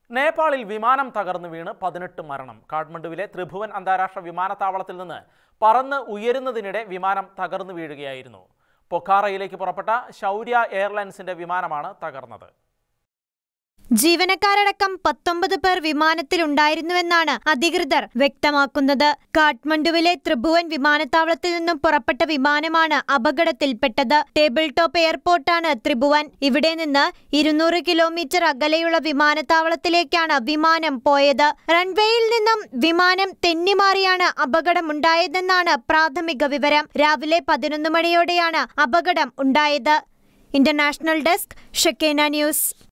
നേപ്പാളിൽ വിമാനം തകർന്നു വീണ് പതിനെട്ട് മരണം കാഠ്മണ്ഡുവിലെ ത്രിഭുവൻ അന്താരാഷ്ട്ര വിമാനത്താവളത്തിൽ നിന്ന് പറന്ന് ഉയരുന്നതിനിടെ വിമാനം തകർന്നു വീഴുകയായിരുന്നു പൊഖാറയിലേക്ക് പുറപ്പെട്ട ശൗര്യ എയർലൈൻസിന്റെ വിമാനമാണ് തകർന്നത് ജീവനക്കാരടക്കം പത്തൊമ്പത് പേർ വിമാനത്തിലുണ്ടായിരുന്നുവെന്നാണ് അധികൃതർ വ്യക്തമാക്കുന്നത് കാഠ്മണ്ഡുവിലെ ത്രിഭുവൻ വിമാനത്താവളത്തിൽ നിന്നും പുറപ്പെട്ട വിമാനമാണ് അപകടത്തിൽപ്പെട്ടത് ടേബിൾ ടോപ്പ് എയർപോർട്ടാണ് ത്രിഭുവൻ ഇവിടെ നിന്ന് ഇരുന്നൂറ് കിലോമീറ്റർ അകലെയുള്ള വിമാനത്താവളത്തിലേക്കാണ് വിമാനം പോയത് റൺവേയിൽ നിന്നും വിമാനം തെന്നിമാറിയാണ് അപകടമുണ്ടായതെന്നാണ് പ്രാഥമിക വിവരം രാവിലെ പതിനൊന്ന് മണിയോടെയാണ് അപകടം ഉണ്ടായത് ഇന്റർനാഷണൽ ഡെസ്ക് ഷക്കേന ന്യൂസ്